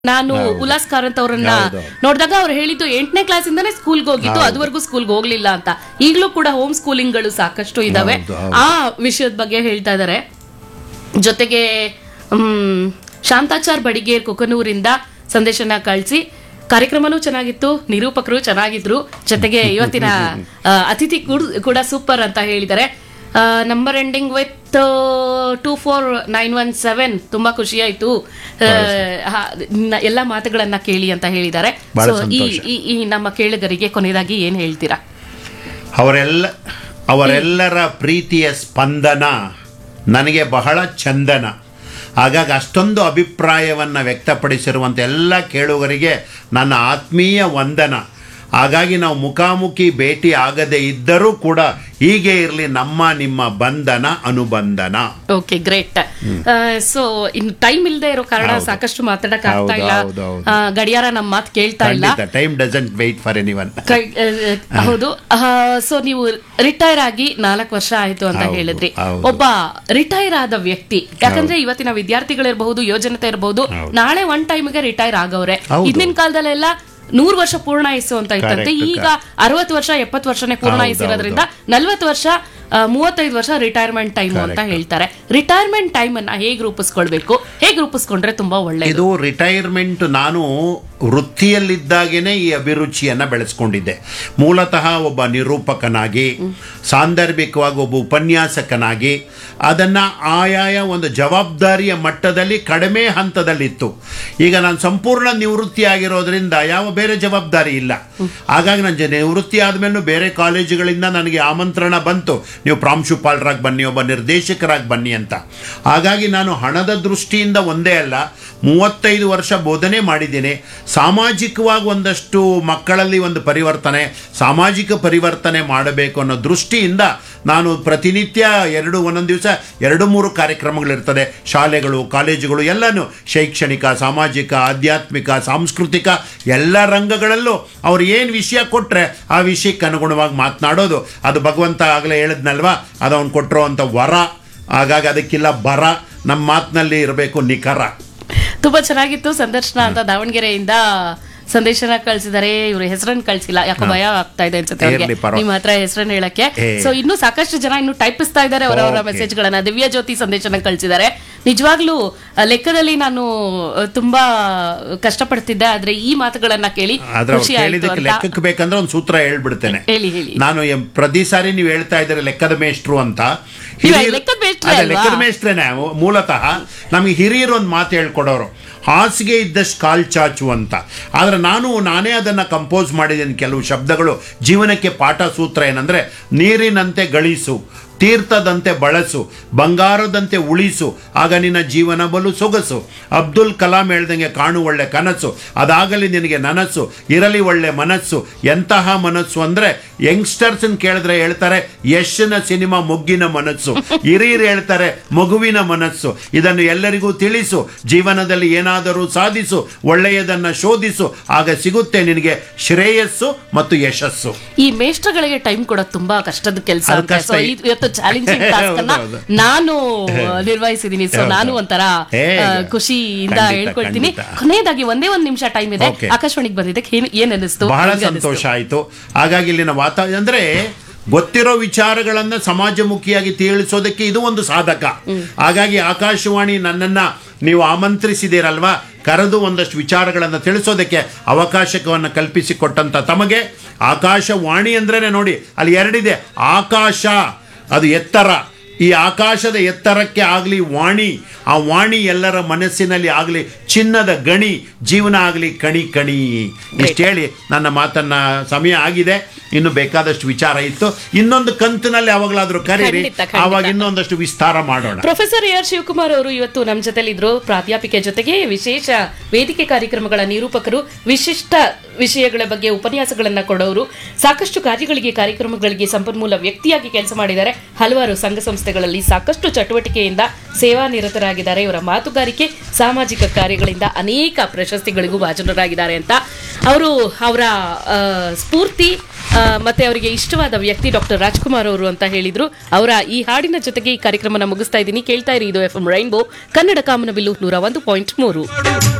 ನಾನು ಉಲ್ಲಾಸ್ ಕಾರಂತ್ ಅವರನ್ನ ನೋಡಿದಾಗ ಅವ್ರು ಹೇಳಿದ್ದು ಎಂಟನೇ ಕ್ಲಾಸಿಂದಾನೇ ಸ್ಕೂಲ್ಗೆ ಹೋಗಿದ್ದು ಅದುವರೆಗೂ ಸ್ಕೂಲ್ಗೆ ಹೋಗ್ಲಿಲ್ಲ ಅಂತ ಈಗಲೂ ಕೂಡ ಹೋಮ್ ಸ್ಕೂಲಿಂಗ್ ಗಳು ಸಾಕಷ್ಟು ಇದಾವೆ ಹೌದು, ಹೌದು. ಆ ವಿಷಯದ ಬಗ್ಗೆ ಹೇಳ್ತಾ ಇದ್ದಾರೆ ಜೊತೆಗೆ ಹ್ಮ್ ಶಾಂತಾಚಾರ್ ಬಡಿಗೇರ್ ಕೊಕನೂರಿಂದ ಸಂದೇಶನ ಕಳಿಸಿ ಕಾರ್ಯಕ್ರಮನೂ ಚೆನ್ನಾಗಿತ್ತು ನಿರೂಪಕರು ಚೆನ್ನಾಗಿದ್ರು ಜೊತೆಗೆ ಇವತ್ತಿನ ಆ, ಅತಿಥಿ ಕೂಡ್- ಕೂಡ ಸೂಪರ್ ಅಂತ ಹೇಳಿದ್ದಾರೆ number ending with two four nine one seven ತುಂಬಾ ಖುಷಿ ಆಯ್ತು ಆ, ಹ, ನ- ಎಲ್ಲ ಮಾತುಗಳನ್ನ ಕೇಳಿ ಅಂತ ಹೇಳಿದ್ದಾರೆ ಬಹಳ ಸೊ ಈ ಸಂತೋಷ. ಈ- ಈ ನಮ್ಮ ಕೇಳುಗರಿಗೆ ಕೊನೆಯದಾಗಿ ಏನ್ ಹೇಳ್ತೀರಾ ಅವರೆಲ್ಲ ಅವರೆಲ್ಲರ ಪ್ರೀತಿಯ ಸ್ಪಂದನ ನನಗೆ ಬಹಳ ಚಂದನ ಹಾಗಾಗಿ ಅಷ್ಟೊಂದು ಅಭಿಪ್ರಾಯವನ್ನು ವ್ಯಕ್ತಪಡಿಸಿರುವಂಥ ಎಲ್ಲ ಕೇಳುಗರಿಗೆ ನನ್ನ ಆತ್ಮೀಯ ವಂದನ ಹಾಗಾಗಿ ನಾವು ಮುಖಾಮುಖಿ ಭೇಟಿ ಆಗದೇ ಇದ್ದರೂ ಕೂಡ ಹೀಗೆ ಇರಲಿ ನಮ್ಮ ನಿಮ್ಮ ಬಂಧನ ಅನುಬಂಧನ ಓಕೆ ಗ್ರೇಟ್ ಸೊ ಇನ್ನು ಟೈಮ್ ಇಲ್ಲದೆ ಇರೋ ಕಾರಣ ಹೌದು. ಸಾಕಷ್ಟು ಮಾತಾಡಕ್ ಆಗ್ತಾ ಹೌದು, ಇಲ್ಲ ಹೌದು, ಹೌದು. ಆ, ಗಡಿಯಾರ ನಮ್ಮ ಮಾತು ಕೇಳ್ತಾ ಇಲ್ಲ ಖಂಡಿತ time doesn't wait for anyone ಕೈ- ಆ, ಹೌದು ಸೊ ನೀವು ರಿಟೈರ್ ಆಗಿ ನಾಲ್ಕು ವರ್ಷ ಆಯ್ತು ಅಂತ ಹೌದು, ಹೇಳಿದ್ರಿ ಹೌದು. ಒಬ್ಬ ರಿಟೈರ್ ಆದ ವ್ಯಕ್ತಿ ಯಾಕಂದ್ರೆ ಇವತ್ತಿನ ವಿದ್ಯಾರ್ಥಿಗಳಿರ್ಬಹುದು ಯೋಜನತೆ ಇರಬಹುದು ಹೌದು. ನಾಳೆ ಒನ್ ಟೈಮ್ಗೆ ರಿಟೈರ್ ಆಗವ್ರೆ ಹೌದು. ಹಿಂದಿನ ಕಾಲದಲ್ಲೆಲ್ಲ ನೂರು ವರ್ಷ ಪೂರ್ಣಾಯಿಸು ಅಂತ ಇತ್ತಂತೆ Correct, ಈಗ ಅರವತ್ತು ವರ್ಷ ಎಪ್ಪತ್ತು ವರ್ಷನೇ ಪೂರ್ಣಾಯಿಸಿರೋದ್ರಿಂದ ನಲ್ವತ್ತು ವರ್ಷ ಆ, ಮೂವತ್ತೈದು ವರ್ಷ ರಿಟೈರ್ಮೆಂಟ್ ಟೈಮ್ ಅಂತ Correct. ಹೇಳ್ತಾರೆ ರಿಟೈರ್ಮೆಂಟ್ ಟೈಮ್ ಅನ್ನ ಹೇಗ್ ರೂಪಿಸ್ಕೊಳ್ಬೇಕು ಹೇಗ್ ರೂಪಿಸ್ಕೊಂಡ್ರೆ ತುಂಬಾ ಒಳ್ಳೇದು ಇದು ರಿಟೈರ್ಮೆಂಟ್ ನಾನು ವೃತ್ತಿಯಲ್ಲಿದ್ದಾಗೇನೆ ಈ ಅಭಿರುಚಿಯನ್ನು ಬೆಳೆಸ್ಕೊಂಡಿದ್ದೆ ಮೂಲತಃ ಒಬ್ಬ ನಿರೂಪಕನಾಗಿ ಸಾಂದರ್ಭಿಕವಾಗಿ ಒಬ್ಬ ಉಪನ್ಯಾಸಕನಾಗಿ ಅದನ್ನು ಆಯಾಯ ಒಂದು ಜವಾಬ್ದಾರಿಯ ಮಟ್ಟದಲ್ಲಿ ಕಡಿಮೆ ಹಂತದಲ್ಲಿತ್ತು ಈಗ ನಾನು ಸಂಪೂರ್ಣ ನಿವೃತ್ತಿ ಆಗಿರೋದ್ರಿಂದ ಯಾವ ಬೇರೆ ಜವಾಬ್ದಾರಿ ಇಲ್ಲ ಹಾಗಾಗಿ ನಾನು ಜ- ನಿವೃತ್ತಿ ಆದಮೇಲೂ ಬೇರೆ ಕಾಲೇಜುಗಳಿಂದ ನನಗೆ ಆಮಂತ್ರಣ ಬಂತು ನೀವು ಪ್ರಾಂಶುಪಾಲರಾಗಿ ಬನ್ನಿ ಒಬ್ಬ ನಿರ್ದೇಶಕರಾಗಿ ಬನ್ನಿ ಅಂತ ಹಾಗಾಗಿ ನಾನು ಹಣದ ದೃಷ್ಟಿಯಿಂದ ಒಂದೇ ಅಲ್ಲ ಮೂವತ್ತೈದು ವರ್ಷ ಬೋಧನೆ ಮಾಡಿದ್ದೇನೆ ಸಾಮಾಜಿಕವಾಗಿ ಒಂದಷ್ಟು ಮಕ್ಕಳಲ್ಲಿ ಒಂದು ಪರಿವರ್ತನೆ ಸಾಮಾಜಿಕ ಪರಿವರ್ತನೆ ಮಾಡಬೇಕು ಅನ್ನೋ ದೃಷ್ಟಿಯಿಂದ ನಾನು ಪ್ರತಿನಿತ್ಯ ಎರಡು ಒಂದೊಂದು ದಿವಸ ಎರಡು ಮೂರು ಕಾರ್ಯಕ್ರಮಗಳಿರ್ತದೆ ಶಾಲೆಗಳು ಕಾಲೇಜುಗಳು ಎಲ್ಲನೂ ಶೈಕ್ಷಣಿಕ ಸಾಮಾಜಿಕ ಆಧ್ಯಾತ್ಮಿಕ ಸಾಂಸ್ಕೃತಿಕ ಎಲ್ಲ ರಂಗಗಳಲ್ಲೂ ಅವ್ರು ಏನು ವಿಷಯ ಕೊಟ್ಟರೆ ಆ ವಿಷಯಕ್ಕೆ ಅನುಗುಣವಾಗಿ ಮಾತನಾಡೋದು ಅದು ಭಗವಂತ ಆಗಲೇ ಹೇಳಿದ್ನಲ್ವಾ ಅದು ಅವ್ನು ಕೊಟ್ಟಿರೋ ಅಂಥ ವರ ಹಾಗಾಗಿ ಅದಕ್ಕಿಲ್ಲ ಬರ ನಮ್ಮ ಮಾತಿನಲ್ಲಿ ಇರಬೇಕು ನಿಖರ ತುಂಬಾ ಚೆನ್ನಾಗಿತ್ತು ಸಂದರ್ಶನ ಅಂತ ದಾವಣಗೆರೆಯಿಂದ ಸಂದೇಶನ ಕಳ್ಸಿದ್ದಾರೆ ಇವ್ರ ಹೆಸರನ್ನ ಕಳ್ಸಿಲ್ಲ ಯಾಕೋ ಭಯ ಆಗ್ತಾ ಇದೆ ಅನ್ಸುತ್ತೆ ಅವ್ರಿಗೆ ಇರ್ಲಿ, ಪರವಾಗಿಲ್ಲ. ನಿಮ್ಮ ಹತ್ರ ಹೆಸರನ್ನ ಹೇಳಕ್ಕೆ ಏ. ಸೊ ಇನ್ನು ಸಾಕಷ್ಟು ಜನ ಇನ್ನು ಟೈಪಿಸ್ತಾ ಇದ್ದಾರೆ ಅವರವರ Okay. ಮೆಸೇಜ್ ಗಳನ್ನ ದಿವ್ಯ ಜ್ಯೋತಿ ಸಂದೇಶನ ಕಳ್ಸಿದ್ದಾರೆ ನಿಜವಾಗ್ಲೂ ಆ, ಲೆಕ್ಕದಲ್ಲಿ ನಾನು ಆ, ತುಂಬಾ ಕಷ್ಟಪಡ್ತಿದ್ದೆ ಆದ್ರೆ ಈ ಮಾತುಗಳನ್ನ ಕೇಳಿ ಆದ್ರೆ ಅವ್ರು ಖುಷಿ ಆಯ್ತು ಕೇಳಿದಕ್ಕೆ ಅಂತ ಲೆಕ್ಕಕ್ಕೆ ಬೇಕಂದ್ರೆ ಒಂದು ಸೂತ್ರ ಹೇಳ್ಬಿಡ್ತೇನೆ ಹೇಳಿ ಹೇಳಿ ನಾನು ಎಂ- ಪ್ರತಿ ಸಾರಿ ನೀವು ಹೇಳ್ತಾ ಇದ್ದೀರಿ ಲೆಕ್ಕದ ಮೇಷ್ಟ್ರು ಅಂತ ನೀವು ಹಿರಿಯರು- ಲೆಕ್ಕದ ಮೇಷ್ಟ್ರೇ ಅದೇ, ಅಲ್ವಾ? ಲೆಕ್ಕದ ಮೇಷ್ಟ್ರೇನೆ ಮೂ- ಮೂಲತಃ ನಮಗೆ ಹಿರಿಯರು ಒಂದು ಮಾತು ಹೇಳ್ಕೊಡೋರು ಹಾಸಿಗೆ ಇದ್ದಷ್ಟು ಕಾಲ್ ಚಾಚು ಅಂತ ಆದರೆ ನಾನು ನಾನೇ ಅದನ್ನು ಕಂಪೋಸ್ ಮಾಡಿದ್ದೀನಿ ಕೆಲವು ಶಬ್ದಗಳು ಜೀವನಕ್ಕೆ ಪಾಠ ಸೂತ್ರ ಏನಂದರೆ ನೀರಿನಂತೆ ಗಳಿಸು ತೀರ್ಥದಂತೆ ಬಳಸು ಬಂಗಾರದಂತೆ ಉಳಿಸು ಆಗ ನಿನ್ನ ಜೀವನ ಬಲು ಸೊಗಸು ಅಬ್ದುಲ್ ಕಲಾಂ ಹೇಳ್ದಂಗೆ ಕಾಣು ಒಳ್ಳೆ ಕನಸು ಅದಾಗಲಿ ನಿನಗೆ ನನಸು ಇರಲಿ ಒಳ್ಳೆ ಮನಸ್ಸು ಎಂತಹ ಮನಸ್ಸು ಅಂದರೆ ಯಂಗ್ಸ್ಟರ್ಸನ್ ಕೇಳಿದ್ರೆ ಹೇಳ್ತಾರೆ ಯಶನ ಸಿನಿಮಾ ಮೊಗ್ಗಿನ ಮನಸ್ಸು ಹಿರಿಯರು ಹೇಳ್ತಾರೆ ಮಗುವಿನ ಮನಸ್ಸು ಇದನ್ನು ಎಲ್ಲರಿಗೂ ತಿಳಿಸು ಜೀವನದಲ್ಲಿ ಏನಾದರೂ ಸಾಧಿಸು ಒಳ್ಳೆಯದನ್ನು ಶೋಧಿಸು ಆಗ ಸಿಗುತ್ತೆ ನಿನಗೆ ಶ್ರೇಯಸ್ಸು ಮತ್ತು ಯಶಸ್ಸು ಈ ಮೇಷ್ಟ್ರಗಳಿಗೆ ಟೈಮ್ ಕೊಡೋದು ತುಂಬಾ ಕಷ್ಟದ ಕೆಲಸ ಅದು ಕಷ್ಟ. ಇವತ್ತು ಚಾಲೆಂಜಿಂಗ್ ಟಾಸ್ಕ್ ಅನ್ನ ಹೌದು, ಹೌದು. ನಾನು ನಿರ್ವಹಿಸಿದೀನಿ ಸೊ ಹೌದು, ನಾನು ಹೌದು. ಒಂಥರ ಹೇ, ಆ, ಈಗ. ಖುಷಿಯಿಂದ ಖಂಡಿತ, ಹೇಳ್ಕೊಳ್ತೀನಿ ಖಂಡಿತ. ಕೊನೆಯದಾಗಿ ಒಂದೇ ಒಂದ್ ನಿಮಿಷ ಟೈಮ್ ಇದೆ Okay. ಆಕಾಶವಾಣಿಗೆ ಬಂದಿದ್ದಕ್ಕೆ ಏನ್ ಏನ್ ಅನಿಸ್ತು ಬಹಳ ಹೆಂಗ್ ಅನಿಸ್ತು? ಸಂತೋಷ ಆಯಿತು ಹಾಗಾಗಿ ಇಲ್ಲಿನ ವಾತಾವರಣ ಅಂದರೆ ಗೊತ್ತಿರೋ ವಿಚಾರಗಳನ್ನು ಸಮಾಜಮುಖಿಯಾಗಿ ತಿಳಿಸೋದಕ್ಕೆ ಇದು ಒಂದು ಸಾಧಕ ಹಾಗಾಗಿ ಆಕಾಶವಾಣಿ ನನ್ನನ್ನು ನೀವು ಆಮಂತ್ರಿಸಿದ್ದೀರಲ್ವಾ ಕರೆದು ಒಂದಷ್ಟು ವಿಚಾರಗಳನ್ನು ತಿಳಿಸೋದಕ್ಕೆ ಅವಕಾಶವನ್ನು ಕಲ್ಪಿಸಿಕೊಟ್ಟಂಥ ತಮಗೆ ಆಕಾಶವಾಣಿ ಅಂದ್ರೇ ನೋಡಿ ಅಲ್ಲಿ ಎರಡಿದೆ ಆಕಾಶ ಅದು ಎತ್ತರ ಈ ಆಕಾಶದ ಎತ್ತರಕ್ಕೆ ಆಗಲಿ ವಾಣಿ ಆ ವಾಣಿ ಎಲ್ಲರ ಮನಸ್ಸಿನಲ್ಲಿ ಆಗಲಿ ಚಿನ್ನದ ಗಣಿ ಜೀವನ ಆಗಲಿ ಕಣಿ ಕಣಿ ಇಷ್ಟು ಹೇಳಿ ನನ್ನ ಮಾತನ್ನ ಸಮಯ ಆಗಿದೆ ಇನ್ನು ಬೇಕಾದಷ್ಟು ವಿಚಾರ ಇತ್ತು ಇನ್ನೊಂದು ಕಂತಿನಲ್ಲಿ ಯಾವಾಗಲಾದರೂ ಕರೀರಿ ಖಂಡಿತ, ಖಂಡಿತ. ಆವಾಗ ಇನ್ನೊಂದಷ್ಟು ವಿಸ್ತಾರ ಮಾಡೋಣ ಪ್ರೊಫೆಸರ್ ಎ ಆರ್ ಶಿವಕುಮಾರ್ ಅವರು ಇವತ್ತು ನಮ್ಮ ಜೊತೆಲಿದ್ರು ಪ್ರಾಧ್ಯಾಪಿಕೆ ಜೊತೆಗೆ ವಿಶೇಷ ವೇದಿಕೆ ಕಾರ್ಯಕ್ರಮಗಳ ನಿರೂಪಕರು ವಿಶಿಷ್ಟ ವಿಷಯಗಳ ಬಗ್ಗೆ ಉಪನ್ಯಾಸಗಳನ್ನ ಕೊಡೋರು ಸಾಕಷ್ಟು ಕಾರ್ಯಗಳಿಗೆ ಕಾರ್ಯಕ್ರಮಗಳಿಗೆ ಸಂಪನ್ಮೂಲ ವ್ಯಕ್ತಿಯಾಗಿ ಕೆಲಸ ಮಾಡಿದ್ದಾರೆ ಹಲವಾರು ಸಂಘ ಸಂಸ್ಥೆಗಳಲ್ಲಿ ಸಾಕಷ್ಟು ಚಟುವಟಿಕೆಯಿಂದ ಸೇವಾ ನಿರತರಾಗಿದ್ದಾರೆ ಇವರ ಮಾತುಗಾರಿಕೆ ಸಾಮಾಜಿಕ ಕಾರ್ಯಗಳಿಂದ ಅನೇಕ ಪ್ರಶಸ್ತಿಗಳಿಗೂ ಭಾಜನರಾಗಿದ್ದಾರೆ ಅಂತ ಅವರು ಅವರ ಆ, ಸ್ಫೂರ್ತಿ ಆ, ಮತ್ತೆ ಅವರಿಗೆ ಇಷ್ಟವಾದ ವ್ಯಕ್ತಿ ಡಾಕ್ಟರ್ ರಾಜ್ಕುಮಾರ್ ಅವರು ಅಂತ ಹೇಳಿದ್ರು ಅವರ ಈ ಹಾಡಿನ ಜೊತೆಗೆ ಈ ಕಾರ್ಯಕ್ರಮನ ಮುಗಿಸ್ತಾ ಇದ್ದೀನಿ ಕೇಳ್ತಾ ಇರಿ ಇದು ಎಫ್ ಎಂ ರೈನ್ಬೋ ಕನ್ನಡ ಕಾಮನಬಿಲ್ಲು ನೂರ ಒಂದು ಪಾಯಿಂಟ್ ಮೂರು